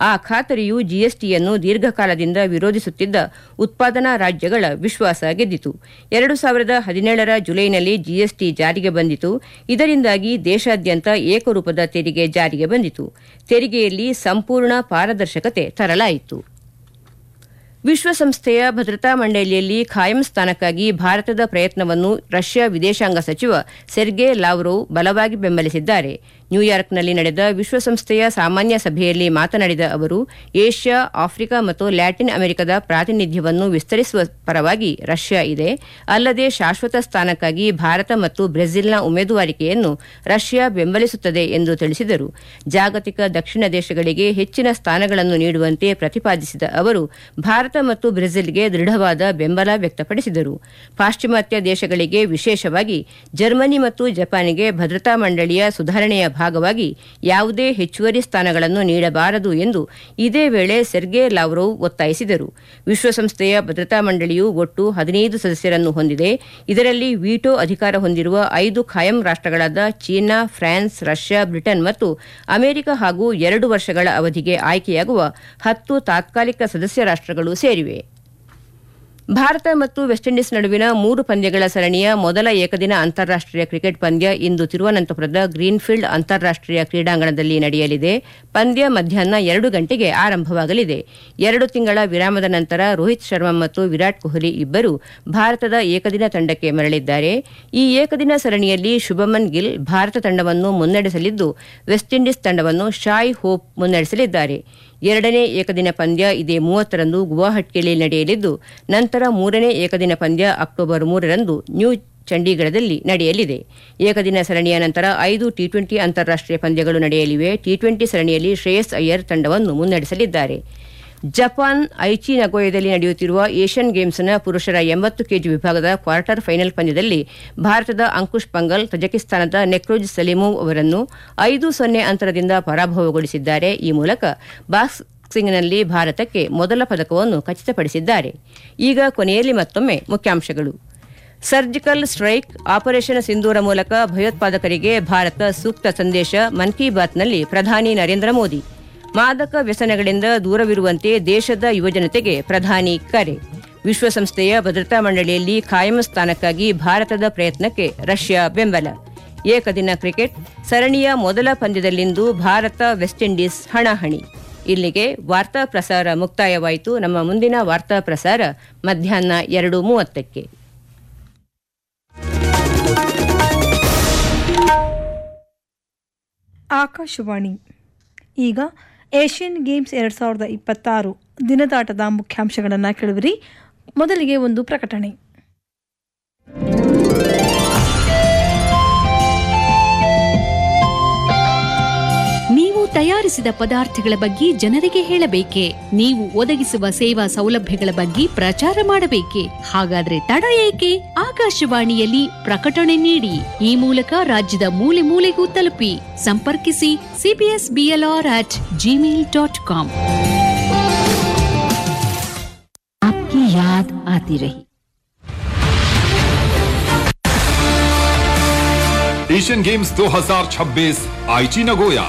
ಆ ಖಾತರಿಯು ಜಿಎಸ್ಟಿಯನ್ನು ದೀರ್ಘಕಾಲದಿಂದ ವಿರೋಧಿಸುತ್ತಿದ್ದ ಉತ್ಪಾದನಾ ರಾಜ್ಯಗಳ ವಿಶ್ವಾಸ ಗೆದ್ದಿತು ಎರಡು ಸಾವಿರದ ಹದಿನೇಳರ ಜುಲೈನಲ್ಲಿ ಜಿಎಸ್ಟಿ ಜಾರಿಗೆ ಬಂದಿತು ಇದರಿಂದಾಗಿ ದೇಶಾದ್ಯಂತ ಏಕರೂಪದ ತೆರಿಗೆ ಜಾರಿಗೆ ಬಂದಿತು ತೆರಿಗೆಯಲ್ಲಿ ಸಂಪೂರ್ಣ ಪಾರದರ್ಶಕತೆ ತರಲಾಯಿತು ವಿಶ್ವಸಂಸ್ಥೆಯ ಭದ್ರತಾ ಮಂಡಳಿಯಲ್ಲಿ ಖಾಯಂ ಸ್ಥಾನಕ್ಕಾಗಿ ಭಾರತದ ಪ್ರಯತ್ನವನ್ನು ರಷ್ಯಾ ವಿದೇಶಾಂಗ ಸಚಿವ ಸೆರ್ಗೆ ಲಾವ್ರೋವ್ ಬಲವಾಗಿ ಬೆಂಬಲಿಸಿದ್ದಾರೆ ನ್ಯೂಯಾರ್ಕ್ನಲ್ಲಿ ನಡೆದ ವಿಶ್ವಸಂಸ್ಥೆಯ ಸಾಮಾನ್ಯ ಸಭೆಯಲ್ಲಿ ಮಾತನಾಡಿದ ಅವರು ಏಷ್ಯಾ ಆಫ್ರಿಕಾ ಮತ್ತು ಲ್ಯಾಟಿನ್ ಅಮೆರಿಕದ ಪ್ರಾತಿನಿಧ್ಯವನ್ನು ವಿಸ್ತರಿಸುವ ಪರವಾಗಿ ರಷ್ಯಾ ಇದೆ ಅಲ್ಲದೆ ಶಾಶ್ವತ ಸ್ಥಾನಕ್ಕಾಗಿ ಭಾರತ ಮತ್ತು ಬ್ರೆಜಿಲ್ನ ಉಮೇದುವಾರಿಕೆಯನ್ನು ರಷ್ಯಾ ಬೆಂಬಲಿಸುತ್ತದೆ ಎಂದು ತಿಳಿಸಿದರು ಜಾಗತಿಕ ದಕ್ಷಿಣ ದೇಶಗಳಿಗೆ ಹೆಚ್ಚಿನ ಸ್ಥಾನಗಳನ್ನು ನೀಡುವಂತೆ ಪ್ರತಿಪಾದಿಸಿದ ಅವರು ಭಾರತ ಮತ್ತು ಬ್ರೆಜಿಲ್ಗೆ ದೃಢವಾದ ಬೆಂಬಲ ವ್ಯಕ್ತಪಡಿಸಿದರು ಪಾಶ್ಚಿಮಾತ್ಯ ದೇಶಗಳಿಗೆ ವಿಶೇಷವಾಗಿ ಜರ್ಮನಿ ಮತ್ತು ಜಪಾನ್ಗೆ ಭದ್ರತಾ ಮಂಡಳಿಯ ಸುಧಾರಣೆಯ ಭಾಗವಾಗಿ ಯಾವುದೇ ಹೆಚ್ಚುವರಿ ಸ್ಥಾನಗಳನ್ನು ನೀಡಬಾರದು ಎಂದು ಇದೇ ವೇಳೆ ಸೆರ್ಗೆ ಲಾವ್ರೋವ್ ಒತ್ತಾಯಿಸಿದರು ವಿಶ್ವಸಂಸ್ಥೆಯ ಭದ್ರತಾ ಮಂಡಳಿಯು ಒಟ್ಟು ಹದಿನೈದು ಸದಸ್ಯರನ್ನು ಹೊಂದಿದೆ ಇದರಲ್ಲಿ ವಿಟೋ ಅಧಿಕಾರ ಹೊಂದಿರುವ ಐದು ಖಾಯಂ ರಾಷ್ಟಗಳಾದ ಚೀನಾ ಫ್ರಾನ್ಸ್ ರಷ್ಯಾ ಬ್ರಿಟನ್ ಮತ್ತು ಅಮೆರಿಕ ಹಾಗೂ ಎರಡು ವರ್ಷಗಳ ಅವಧಿಗೆ ಆಯ್ಕೆಯಾಗುವ ಹತ್ತು ತಾತ್ಕಾಲಿಕ ಸದಸ್ಯ ರಾಷ್ಟಗಳು ಸೇರಿವೆ ಭಾರತ ಮತ್ತು ವೆಸ್ಟ್ ಇಂಡೀಸ್ ನಡುವಿನ ಮೂರು ಪಂದ್ಯಗಳ ಸರಣಿಯ ಮೊದಲ ಏಕದಿನ ಅಂತಾರಾಷ್ಟೀಯ ಕ್ರಿಕೆಟ್ ಪಂದ್ಯ ಇಂದು ತಿರುವನಂತಪುರದ ಗ್ರೀನ್ಫೀಲ್ಡ್ ಅಂತಾರಾಷ್ಟೀಯ ಕ್ರೀಡಾಂಗಣದಲ್ಲಿ ನಡೆಯಲಿದೆ ಪಂದ್ಯ ಮಧ್ಯಾಹ್ನ ಎರಡು ಗಂಟೆಗೆ ಆರಂಭವಾಗಲಿದೆ ಎರಡು ತಿಂಗಳ ವಿರಾಮದ ನಂತರ ರೋಹಿತ್ ಶರ್ಮಾ ಮತ್ತು ವಿರಾಟ್ ಕೊಹ್ಲಿ ಇಬ್ಬರು ಭಾರತದ ಏಕದಿನ ತಂಡಕ್ಕೆ ಮರಳಿದ್ದಾರೆ ಈ ಏಕದಿನ ಸರಣಿಯಲ್ಲಿ ಶುಭಮನ್ ಗಿಲ್ ಭಾರತ ತಂಡವನ್ನು ಮುನ್ನಡೆಸಲಿದ್ದು ವೆಸ್ಟ್ ಇಂಡೀಸ್ ತಂಡವನ್ನು ಶಾಯ್ ಹೋಪ್ ಮುನ್ನಡೆಸಲಿದ್ದಾರೆ ಎರಡನೇ ಏಕದಿನ ಪಂದ್ಯ ಇದೇ ಮೂವತ್ತರಂದು ಗುವಾಹಟಿಯಲ್ಲಿ ನಡೆಯಲಿದ್ದು ನಂತರ ಮೂರನೇ ಏಕದಿನ ಪಂದ್ಯ ಅಕ್ಟೋಬರ್ ಮೂರರಂದು ನ್ಯೂ ಚಂಡೀಗಢದಲ್ಲಿ ನಡೆಯಲಿದೆ ಏಕದಿನ ಸರಣಿಯ ನಂತರ ಐದು ಟಿ ಟ್ವೆಂಟಿ ಅಂತಾರಾಷ್ಟೀಯ ಪಂದ್ಯಗಳು ನಡೆಯಲಿವೆ ಟಿ ಟ್ವೆಂಟಿ ಸರಣಿಯಲ್ಲಿ ಶ್ರೇಯಸ್ ಅಯ್ಯರ್ ತಂಡವನ್ನು ಮುನ್ನಡೆಸಲಿದ್ದಾರೆ ಜಪಾನ್ ಐಚಿ ನಗೋಯದಲ್ಲಿ ನಡೆಯುತ್ತಿರುವ ಏಷ್ಯನ್ ಗೇಮ್ಸ್ನ ಪುರುಷರ ಎಂಬತ್ತು ಕೆಜಿ ವಿಭಾಗದ ಕ್ವಾರ್ಟರ್ ಫೈನಲ್ ಪಂದ್ಯದಲ್ಲಿ ಭಾರತದ ಅಂಕುಶ್ ಪಂಗಲ್ ತಜಕಿಸ್ತಾನದ ನೆಕ್ರೋಜ್ ಸಲೀಮೋವ್ ಅವರನ್ನು ಐದು ಸೊನ್ನೆ ಅಂತರದಿಂದ ಪರಾಭವಗೊಳಿಸಿದ್ದಾರೆ ಈ ಮೂಲಕ ಬಾಕ್ಸಿಂಗ್ನಲ್ಲಿ ಭಾರತಕ್ಕೆ ಮೊದಲ ಪದಕವನ್ನು ಖಚಿತಪಡಿಸಿದ್ದಾರೆ ಈಗ ಕೊನೆಯಲ್ಲಿ ಮತ್ತೊಮ್ಮೆ ಮುಖ್ಯಾಂಶಗಳು ಸರ್ಜಿಕಲ್ ಸ್ಟ್ರೈಕ್ ಆಪರೇಷನ್ ಸಿಂಧೂರ ಮೂಲಕ ಭಯೋತ್ಪಾದಕರಿಗೆ ಭಾರತ ಸೂಕ್ತ ಸಂದೇಶ ಮನ್ ಕಿ ಬಾತ್ನಲ್ಲಿ ಪ್ರಧಾನಿ ನರೇಂದ್ರ ಮೋದಿ ಮಾದಕ ವ್ಯಸನಗಳಿಂದ ದೂರವಿರುವಂತೆ ದೇಶದ ಯುವಜನತೆಗೆ ಪ್ರಧಾನಿ ಕರೆ ವಿಶ್ವಸಂಸ್ಥೆಯ ಭದ್ರತಾ ಮಂಡಳಿಯಲ್ಲಿ ಖಾಯಂ ಸ್ಥಾನಕ್ಕಾಗಿ ಭಾರತದ ಪ್ರಯತ್ನಕ್ಕೆ ರಷ್ಯಾ ಬೆಂಬಲ ಏಕದಿನ ಕ್ರಿಕೆಟ್ ಸರಣಿಯ ಮೊದಲ ಪಂದ್ಯದಲ್ಲಿಂದು ಭಾರತ ವೆಸ್ಟ್ ಇಂಡೀಸ್ ಹಣಾಹಣಿ ಇಲ್ಲಿಗೆ ವಾರ್ತಾ ಪ್ರಸಾರ ಮುಕ್ತಾಯವಾಯಿತು ನಮ್ಮ ಮುಂದಿನ ವಾರ್ತಾ ಪ್ರಸಾರ ಮಧ್ಯಾಹ್ನ ಎರಡು ಮೂವತ್ತಕ್ಕೆ ಆಕಾಶವಾಣಿ ಈಗ ಏಷ್ಯನ್ ಗೇಮ್ಸ್ ಎರಡು ಸಾವಿರದ ಇಪ್ಪತ್ತಾರು ದಿನದಾಟದ ಮುಖ್ಯಾಂಶಗಳನ್ನು ಕೇಳುವಿರಿ ಮೊದಲಿಗೆ ಒಂದು ಪ್ರಕಟಣೆ ನೀವು ತಯಾರಿಸಿದ ಪದಾರ್ಥಗಳ ಬಗ್ಗೆ ಜನರಿಗೆ ಹೇಳಬೇಕೆ ನೀವು ಒದಗಿಸುವ ಸೇವಾ ಸೌಲಭ್ಯಗಳ ಬಗ್ಗೆ ಪ್ರಚಾರ ಮಾಡಬೇಕೆ ಹಾಗಾದ್ರೆ ತಡ ಏಕೆ ಆಕಾಶವಾಣಿಯಲ್ಲಿ ಪ್ರಕಟಣೆ ನೀಡಿ ಈ ಮೂಲಕ ರಾಜ್ಯದ ಮೂಲೆ ಮೂಲೆಗೂ ತಲುಪಿ ಸಂಪರ್ಕಿಸಿ C B S B L R at Gmail dot com आपकी याद आती रही एशियन गेम्स 2026 आईची नगोया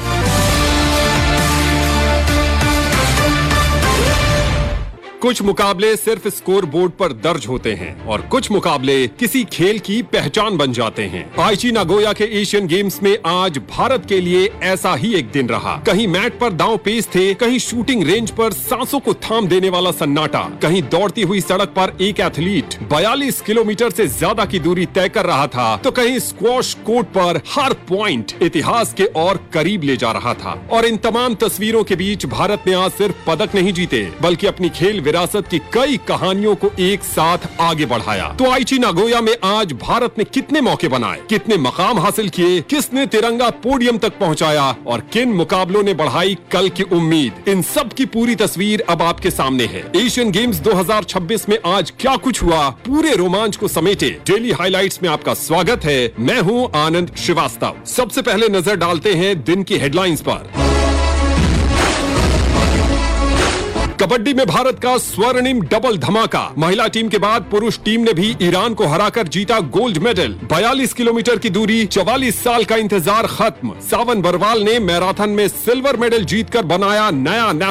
कुछ मुकाबले सिर्फ स्कोर बोर्ड पर दर्ज होते हैं और कुछ मुकाबले किसी खेल की पहचान बन जाते हैं आईची नागोया के एशियन गेम्स में आज भारत के लिए ऐसा ही एक दिन रहा कहीं मैट पर दांव पेश थे कहीं शूटिंग रेंज पर सांसों को थाम देने वाला सन्नाटा कहीं दौड़ती हुई सड़क पर एक एथलीट 42 किलोमीटर से ज्यादा की दूरी तय कर रहा था तो कहीं स्क्वॉश कोर्ट पर हर पॉइंट इतिहास के और करीब ले जा रहा था और इन तमाम तस्वीरों के बीच भारत ने आज सिर्फ पदक नहीं जीते बल्कि अपनी खेल विरासत की कई कहानियों को एक साथ आगे बढ़ाया तो आईची नागोया में आज भारत ने कितने मौके बनाए कितने मकाम हासिल किए किसने तिरंगा पोडियम तक पहुंचाया और किन मुकाबलों ने बढ़ाई कल की उम्मीद इन सब की पूरी तस्वीर अब आपके सामने है एशियन गेम्स 2026 में आज क्या कुछ हुआ पूरे रोमांच को समेटे डेली हाइलाइट्स में आपका स्वागत है मैं हूं आनंद श्रीवास्तव सबसे पहले नजर डालते हैं दिन की हेडलाइंस पर कबड्डी में भारत का स्वर्णिम डबल धमाका महिला टीम के बाद पुरुष टीम ने भी ईरान को हराकर जीता गोल्ड मेडल 42 किलोमीटर की दूरी 44 साल का इंतजार खत्म सावन बरवाल ने मैराथन में सिल्वर मेडल जीतकर बनाया नया